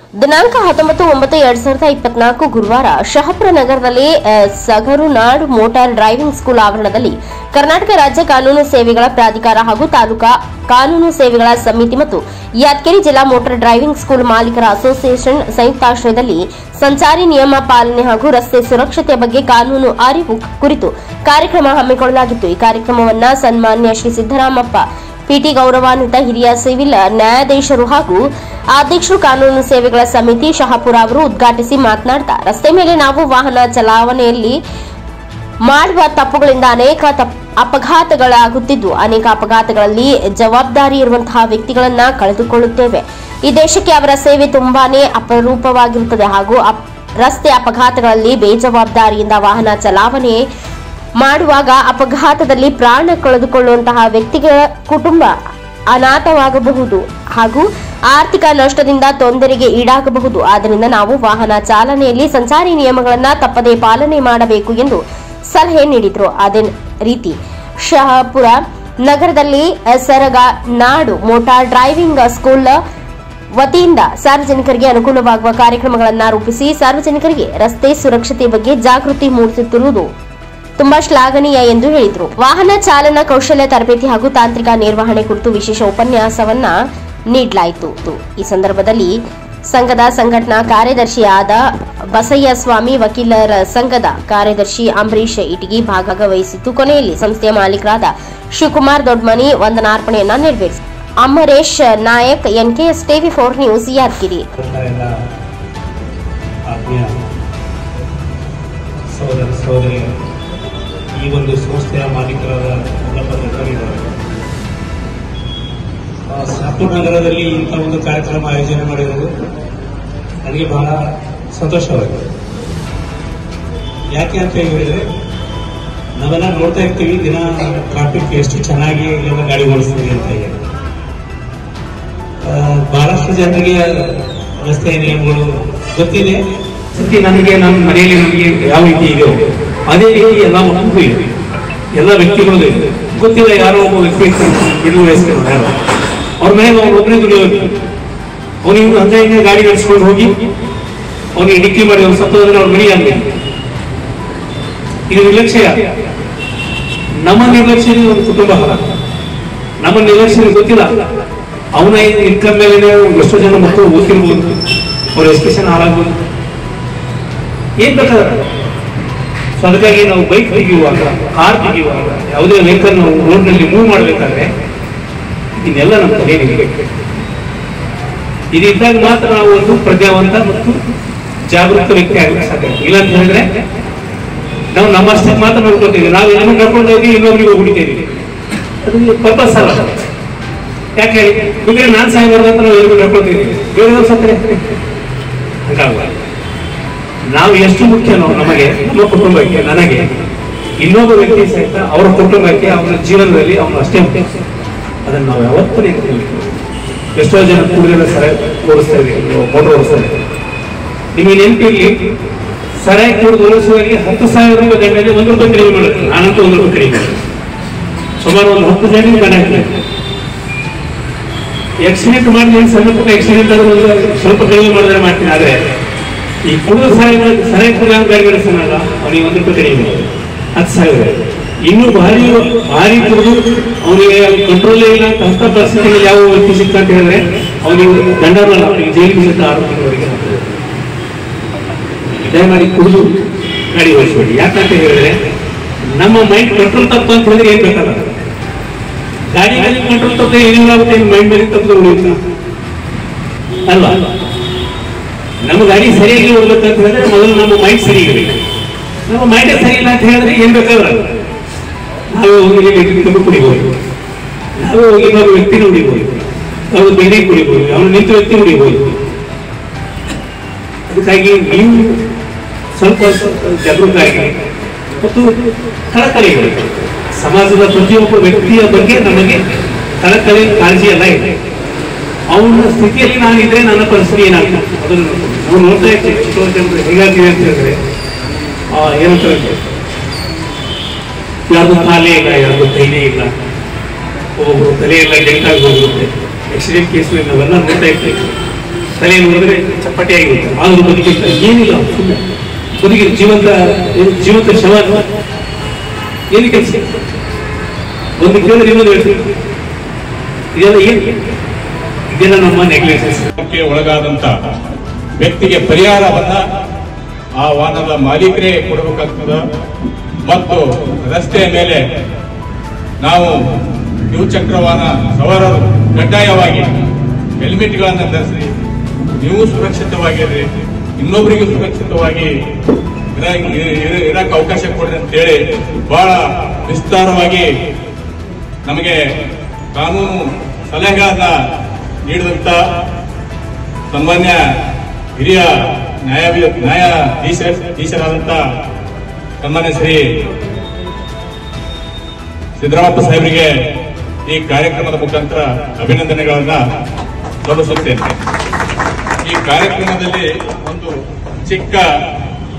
ದಿನಾಂಕ ಹತ್ತೊಂಬತ್ತು ಒಂಬತ್ತು ಎರಡ್ ಸಾವಿರದ ಇಪ್ಪತ್ನಾಲ್ಕು ಗುರುವಾರ ಶಹಪುರ ನಗರದಲ್ಲಿ ಆ, ಸಗರು ನಾಡು ಮೋಟಾರ್ ಡ್ರೈವಿಂಗ್ ಸ್ಕೂಲ್ ಆವರಣದಲ್ಲಿ ಕರ್ನಾಟಕ ರಾಜ್ಯ ಕಾನೂನು ಸೇವೆಗಳ ಪ್ರಾಧಿಕಾರ ಹಾಗೂ ತಾಲೂಕಾ ಕಾನೂನು ಸೇವೆಗಳ ಸಮಿತಿ ಮತ್ತು ಯಾದಗಿರಿ ಜಿಲ್ಲಾ ಮೋಟಾರ್ ಡ್ರೈವಿಂಗ್ ಸ್ಕೂಲ್ ಮಾಲೀಕರ ಅಸೋಸಿಯೇಷನ್ ಸಂಯುಕ್ತಾಶ್ರಯದಲ್ಲಿ ಸಂಚಾರಿ ನಿಯಮ ಪಾಲನೆ ಹಾಗೂ ರಸ್ತೆ ಸುರಕ್ಷತೆಯ ಬಗ್ಗೆ ಕಾನೂನು ಅರಿವು ಕುರಿತು ಕಾರ್ಯಕ್ರಮ ಹಮ್ಮಿಕೊಳ್ಳಲಾಗಿತ್ತು ಈ ಕಾರ್ಯಕ್ರಮವನ್ನ ಸನ್ಮಾನ್ಯ ಶ್ರೀ ಸಿದ್ದರಾಮಪ್ಪ ಪಿಟಿ ಗೌರವಾನ್ವಿತ ಹಿರಿಯ ಸಿವಿಲ್ ನ್ಯಾಯಾಧೀಶರು ಹಾಗೂ ಅಧ್ಯಕ್ಷರು ಕಾನೂನು ಸೇವೆಗಳ ಸಮಿತಿ ಶಹಾಪುರ ಅವರು ಉದ್ಘಾಟಿಸಿ ಮಾತನಾಡ್ತಾ ರಸ್ತೆ ಮೇಲೆ ನಾವು ವಾಹನ ಚಲಾವಣೆಯಲ್ಲಿ ಮಾಡುವ ತಪ್ಪುಗಳಿಂದ ಅನೇಕ ತಪ್- ಅಪಘಾತಗಳಾಗುತ್ತಿದ್ದು ಅನೇಕ ಅಪಘಾತಗಳಲ್ಲಿ ಜವಾಬ್ದಾರಿ ಇರುವಂತಹ ವ್ಯಕ್ತಿಗಳನ್ನ ಕಳೆದುಕೊಳ್ಳುತ್ತೇವೆ ಈ ದೇಶಕ್ಕೆ ಅವರ ಸೇವೆ ತುಂಬಾನೇ ಅಪರೂಪವಾಗಿರುತ್ತದೆ ಹಾಗೂ ಅಪ್- ರಸ್ತೆ ಅಪಘಾತಗಳಲ್ಲಿ ಬೇಜವಾಬ್ದಾರಿಯಿಂದ ವಾಹನ ಚಲಾವಣೆ ಮಾಡುವಾಗ ಅಪಘಾತದಲ್ಲಿ ಪ್ರಾಣ ಕಳೆದುಕೊಳ್ಳುವಂತಹ ವ್ಯಕ್ತಿಗಳ ಕುಟುಂಬ ಅನಾಥವಾಗಬಹುದು ಹಾಗೂ ಆರ್ಥಿಕ ನಷ್ಟದಿಂದ ತೊಂದರೆಗೆ ಈಡಾಗಬಹುದು ಆದ್ದರಿಂದ ನಾವು ವಾಹನ ಚಾಲನೆಯಲ್ಲಿ ಸಂಚಾರಿ ನಿಯಮಗಳನ್ನು ತಪ್ಪದೇ ಪಾಲನೆ ಮಾಡಬೇಕು ಎಂದು ಸಲಹೆ ನೀಡಿದರು ಅದೇ ರೀತಿ ಶಹಾಪುರ ನಗರದಲ್ಲಿ ಸರಗ ನಾಡು ಮೋಟಾರ್ ಡ್ರೈವಿಂಗ್ ಸ್ಕೂಲ್ ವತಿಯಿಂದ ಸಾರ್ವಜನಿಕರಿಗೆ ಅನುಕೂಲವಾಗುವ ಕಾರ್ಯಕ್ರಮಗಳನ್ನು ರೂಪಿಸಿ ಸಾರ್ವಜನಿಕರಿಗೆ ರಸ್ತೆ ಸುರಕ್ಷತೆ ಬಗ್ಗೆ ಜಾಗೃತಿ ಮೂಡಿಸುತ್ತಿರುವುದು ತುಂಬಾ ಶ್ಲಾಘನೀಯ ಎಂದು ಹೇಳಿದರು ವಾಹನ ಚಾಲನಾ ಕೌಶಲ್ಯ ತರಬೇತಿ ಹಾಗೂ ತಾಂತ್ರಿಕ ನಿರ್ವಹಣೆ ಕುರಿತು ವಿಶೇಷ ಉಪನ್ಯಾಸವನ್ನ ನೀಡಲಾಯಿತು ಈ ಸಂದರ್ಭದಲ್ಲಿ ಸಂಘದ ಸಂಘಟನಾ ಕಾರ್ಯದರ್ಶಿಯಾದ ಬಸಯ್ಯ ಸ್ವಾಮಿ ವಕೀಲರ ಸಂಘದ ಕಾರ್ಯದರ್ಶಿ ಅಂಬರೀಶ್ ಇಟಗಿ ಭಾಗವಹಿಸಿದ್ದು ಕೊನೆಯಲ್ಲಿ ಸಂಸ್ಥೆಯ ಮಾಲೀಕರಾದ ಶಿವಕುಮಾರ್ ದೊಡ್ಮನಿ ವಂದನಾರ್ಪಣೆಯನ್ನ ನೆರವೇರಿಸಿದರು Amaresh Nayak NKS TV four news Yadgir ಎಲ್ಲ ಆತ್ಮೀಯ ಸಹೋದರ ಸಹೋದರಿ ಈ ಒಂದು ಸಂಸ್ಥೆಯ ಮಾಲೀಕರಾದ ಎಲ್ಲ ಪತ್ರಕರ್ತರಿದ್ದಾರೆ ಆ, ಶಾಪುರ್ ನಗರದಲ್ಲಿ ಇಂಥ ಒಂದು ಕಾರ್ಯಕ್ರಮ ಆಯೋಜನೆ ಮಾಡಿರೋದು ನನಗೆ ಬಹಳ ಸಂತೋಷವಾಗಿದೆ ಯಾಕೆ ಅಂತ ಹೇಳಿದ್ರೆ ನಾವೆಲ್ಲ ನೋಡ್ತಾ ಇರ್ತೀವಿ ದಿನ ಟ್ರಾಫಿಕ್ ಎಷ್ಟು ಚೆನ್ನಾಗಿ ಇಲ್ಲೆಲ್ಲ ಗಾಡಿ ಓಡಿಸ್ತೀವಿ ಅಂತ ಹೇಳಿ ಆ, ಬಹಳಷ್ಟು ಜನರಿಗೆ ರಸ್ತೆ ನಿಯಮಗಳು ಗೊತ್ತಿದೆ ಸತಿ ನನಗೆ ನನ್ನ ಮನೆಯಲ್ಲಿ ನಮಗೆ ಯಾವ ರೀತಿ ಇದೆಯೋ ಅದೇ ರೀತಿ ಎಲ್ಲ ಮಕ್ಕಳಿಗೂ ಇದೆ ಎಲ್ಲ ವ್ಯಕ್ತಿಗಳಿಗೂ ಇದೆ ಗೊತ್ತಿಲ್ಲ ಯಾರೋ ಒಬ್ಬ ವ್ಯಕ್ತಿ ಬಿಡುವ ವಯಸ್ಸಿನ ಯಾರೋ ಅವ್ರ ಮನೆಗೆ ಅವ್ರು ಒಬ್ಬನೇ ದುಡಿಯೋದು ಅವನಿಗೆ ಹಂಗೆ ಹಿಂಗೆ ಗಾಡಿ ನಡೆಸ್ಕೊಂಡು ಹೋಗಿ ಅವನಿಗೆ ಡಿಕ್ಕಿ ಮಾಡಿ ಅವ್ನು ಸತ್ತೋದ್ರೆ ಅವ್ರ ಮನೆ ಆಗಲಿ ಇದು ನಿರ್ಲಕ್ಷ್ಯ ನಮ್ಮ ನಿರ್ಲಕ್ಷ್ಯ ಒಂದು ಕುಟುಂಬ ಹಾಳ ನಮ್ಮ ನಿರ್ಲಕ್ಷ್ಯ ಗೊತ್ತಿಲ್ಲ ಅವನ ಇನ್ಕಮ್ ಮೇಲೆ ಎಷ್ಟೋ ಜನ ಮಕ್ಕಳು ಓದ್ತಿರ್ಬೋದು ಅವ್ರ ಎಜುಕೇಶನ್ ಹಾಳಾಗ್ಬೋದು ಏನ್ ಬೇಕಾದ್ರೆ ಸೊ ಅದಕ್ಕಾಗಿ ನಾವು ಬೈಕ್ ತೆಗೆಯುವಾಗ ಕಾರ್ ತೆಗೆಯುವಾಗ ಯಾವುದೇ ವೆಹಿಕಲ್ ನಾವು ರೋಡ್ನಲ್ಲಿ ಮೂವ್ ಮಾಡಬೇಕಾದ್ರೆ ಇದನ್ನೆಲ್ಲ ನಮ್ಮ ತಲೆಯಲ್ಲಿ ಇರಬೇಕು ಇದಿದ್ದಾಗ ಮಾತ್ರ ನಾವು ಒಂದು ಪ್ರಜ್ಞಾವಂತ ಮತ್ತು ಜಾಗೃತ ವ್ಯಕ್ತಿ ಆಗಲಿಕ್ಕೆ ಸಾಧ್ಯ ಇಲ್ಲ ಅಂತ ಹೇಳಿದ್ರೆ ನಾವು ನಮ್ಮಷ್ಟಕ್ಕೆ ಮಾತ್ರ ನೋಡ್ಕೊತೀವಿ ನಾವು ಏನೋ ನಡ್ಕೊಂಡು ಹೋಗಿ ಇನ್ನೊಬ್ರಿಗೆ ಹೋಗ್ಬಿಡ್ತೀವಿ ಅದು ಪರ್ಪಸ್ ಅಲ್ಲ ಯಾಕೆ ಹೇಳಿ ಬೇಕಾದ್ರೆ ನಾನು ಸಾಯಬಾರ್ದು ಅಂತ ನಾವು ಎಲ್ರಿಗೂ ನಡ್ಕೊತೀವಿ ಬೇರೆ ಸತ್ತರೆ ಹಂಗಾಗಬಾರ್ದು ನಾವು ಎಷ್ಟು ಮುಖ್ಯನೋ ನಮಗೆ ನಮ್ಮ ಕುಟುಂಬಕ್ಕೆ ನನಗೆ ಇನ್ನೊಬ್ಬ ವ್ಯಕ್ತಿ ಸಹಿತ ಅವರ ಕುಟುಂಬಕ್ಕೆ ಅವನ ಜೀವನದಲ್ಲಿ ಅವನು ಅಷ್ಟೇ ಮುಖ್ಯ ಅದನ್ನು ನಾವು ಯಾವತ್ತೂ ನೆನಪಿರಬೇಕು ಎಷ್ಟೋ ಜನ ಕುಡಿದ್ರೆ ಸರ ಓಡಿಸ್ತಾ ಇದ್ದೀವಿ ಮೋಟರ್ ಓಡಿಸ್ತಾ ಇದ್ದೀವಿ ನಿಮಗೆ ನೆನಪಿರ್ಲಿ ಸರಾಯಿ ಕುಡಿದು ಓಡಿಸುವವರಿಗೆ ಹತ್ತು ಸಾವಿರ ರೂಪಾಯಿ ದಂಡನೆ ಒಂದು ರೂಪಾಯಿ ಕಡಿಮೆ ಮಾಡುತ್ತೆ ನಾನಂತೂ ಒಂದು ರೂಪಾಯಿ ಕಡಿಮೆ ಮಾಡಿದೆ. ಸುಮಾರು ಒಂದು ಹತ್ತು ಜನ ದಂಡ ಹಾಕಿದೆ ಆಕ್ಸಿಡೆಂಟ್ ಮಾಡಿ ಏನು ಸಣ್ಣ ಪುಟ್ಟ ಆಕ್ಸಿಡೆಂಟ್ ಆದ್ರೆ ಒಂದು ಸ್ವಲ್ಪ ಕಡಿಮೆ ಮಾಡಿದ್ರೆ ಮಾಡ್ತೀನಿ ಆದ್ರೆ ಈ ಕುಡಿದ ಸಾರಿ ಸರಾಯಿ ಕುಡಿದ ಗಾಡಿ ನಡೆಸ್ತಾನಲ್ಲ ಅವನಿಗೆ ಒಂದು ರೂಪಾಯಿ ಕಡಿಮೆ ಮಾಡಿದೆ. ಹತ್ತು ಸಾವಿರ ಇನ್ನು ಭಾರಿ ಭಾರಿ ಕುಡಿದು ಅವನಿಗೆ ಕಂಟ್ರೋಲ್ ಇಲ್ಲ ಅಂತ ಅಂತ ಪರಿಸ್ಥಿತಿಯಲ್ಲಿ ಯಾವ ವ್ಯಕ್ತಿ ಸಿಕ್ಕ ಅಂತ ಹೇಳಿದ್ರೆ ಅವನಿಗೆ ದಂಡನಲ್ಲ ಅವನಿಗೆ ಜೈಲಿಗೆ ಸಿಕ್ಕ ಆರು ತಿಂಗಳವರೆಗೆ ಹಾಕ್ತಾರೆ. ದಯಮಾಡಿ ಕುಡಿದು ಗಾಡಿ ಓಡಿಸಬೇಡಿ ಯಾಕಂತ ಹೇಳಿದ್ರೆ ನಮ್ಮ ಮೈಂಡ್ ಕಂಟ್ರೋಲ್ ತಪ್ಪು ಅಂತ ಹೇಳಿದ್ರೆ ಏನ್ ಬೇಕಲ್ಲ ಗಾಡಿಗಳಲ್ಲಿ ಕಂಟ್ರೋಲ್ ತಪ್ಪದೆ ಏನೇನಾಗುತ್ತೆ ಮೈಂಡ್ ಮೇಲೆ ತಪ್ಪದೆ ಉಳಿಯುತ್ತ ಅಲ್ವಾ ನಮ್ಮ ಗಾಡಿ ಸರಿಯಾಗಿ ಓಡ್ಬೇಕಂತ ಹೇಳಿದ್ರೆ ಮೊದಲು ನಮ್ಮ ಮೈಂಡ್ ಸರಿ ಇರಬೇಕು ನಮ್ಮ ಮೈಂಡ್ ಸರಿ ಇಲ್ಲ ಅಂತ ಹೇಳಿದ್ರೆ ಏನ್ ಬೇಕಾದ್ರೆ ನಾವು ಹೋಗಿ ತುಂಬ ಕುಡಿಬಹುದು ನಾವು ಹೋಗಿ ಇನ್ನೊಬ್ಬ ವ್ಯಕ್ತಿನ ಹೊಡಿಬಹುದು ನಾವು ಬೇರೆ ಕುಡಿಬಹುದು ಅವನು ನಿಂತ ವ್ಯಕ್ತಿ ಹೊಡಿಬಹುದು ಅದಕ್ಕಾಗಿ ನೀವು ಸ್ವಲ್ಪ ಜಾಗೃತರಾಗಿ ಮತ್ತು ಕಳಕಳಿ ಇರಬೇಕು. ಸಮಾಜದ ಪ್ರತಿಯೊಬ್ಬ ವ್ಯಕ್ತಿಯ ಬಗ್ಗೆ ನಮಗೆ ಕಳಕಳಿ ಕಾಳಜಿ ಎಲ್ಲ ಇದೆ ಅವನ ಸ್ಥಿತಿಯಲ್ಲಿ ನಾನಿದ್ರೆ ನನ್ನ ಪರಿಸ್ಥಿತಿ ಏನಾಗ್ತದೆ ಅದನ್ನು ನೋಡ್ಕೊಂಡು. ನಾವು ನೋಡ್ತಾ ಇರ್ತೀವಿ ಎಷ್ಟೋ ಜನರು ಹೇಗಾಗ್ತೀವಿ ಅಂತ ಹೇಳಿದ್ರೆ ಆ, ಏನಂತಾರೆ ಯಾರ್ದು ಕಾಲೇ ಇಲ್ಲ ಯಾರ್ದು ಕೈನೇ ಇಲ್ಲ ಒಬ್ಬೊಬ್ರು ತಲೆ ಎಲ್ಲ ಡೆಂಟಾಗಿ ಹೋಗುತ್ತೆ ಆಕ್ಸಿಡೆಂಟ್ ಕೇಸ್ ನಾವೆಲ್ಲ ನೋಡ್ತಾ ಇರ್ತೀವಿ ತಲೆಯನ್ನು ಹೊಡೆದ್ರೆ ಚಪ್ಪಟೆ ಆಗಿರುತ್ತೆ ಆದ್ರೂ ಬದುಕಿರ್ತಾರೆ ಏನಿಲ್ಲ ಸುಮ್ಮನೆ ಬದುಕಿ ಜೀವಂತ ಏನು ಜೀವಂತ ಶವ ಅಲ್ವಾ? ಏನು ಕೆಲಸ ಒಂದು ಕೇಳಿದ್ರೆ ಇನ್ನೊಂದು ಹೇಳ್ತೀನಿ ಇದೆಲ್ಲ ಏನು ಇದೆಲ್ಲ ನಮ್ಮ ನೆಗ್ಲೆನ್ಸಸ್ ಕ್ಕೆ ಒಳಗಾದಂತ ವ್ಯಕ್ತಿಗೆ ಪರಿಹಾರವನ್ನ ಆ ವಾಹನದ ಮಾಲೀಕರೇ ಕೊಡಬೇಕಾಗ್ತದ ಮತ್ತು ರಸ್ತೆಯ ಮೇಲೆ ನಾವು ದ್ವಿಚಕ್ರ ವಾಹನ ಸವಾರರು ಕಡ್ಡಾಯವಾಗಿ ಹೆಲ್ಮೆಟ್ಗಳನ್ನು ಧರಿಸಿ ನೀವು ಸುರಕ್ಷಿತವಾಗಿರ್ರಿ ಇನ್ನೊಬ್ಬರಿಗೂ ಸುರಕ್ಷಿತವಾಗಿ ಇರ- ಇರ- ಇರಕ್ಕೆ ಅವಕಾಶ ಕೊಡ್ರಿ ಅಂತೇಳಿ ಬಹಳ ವಿಸ್ತಾರವಾಗಿ ನಮಗೆ ಕಾನೂನು ಸಲಹೆಗಳನ್ನ ನೀಡಿದಂತ ಸನ್ಮಾನ್ಯ ಹಿರಿಯ ನ್ಯಾಯಾಧೀ ನ್ಯಾಯಾಧೀಶರಾದಂತ ಸನ್ಮಾನ್ಯ ಶ್ರೀ ಸಿದ್ದರಾಮಪ್ಪ ಸಾಹೇಬರಿಗೆ ಈ ಕಾರ್ಯಕ್ರಮದ ಮುಖಾಂತರ ಅಭಿನಂದನೆಗಳನ್ನ ಸಲ್ಲಿಸುತ್ತೇನೆ ಈ ಕಾರ್ಯಕ್ರಮದಲ್ಲಿ ಒಂದು ಚಿಕ್ಕ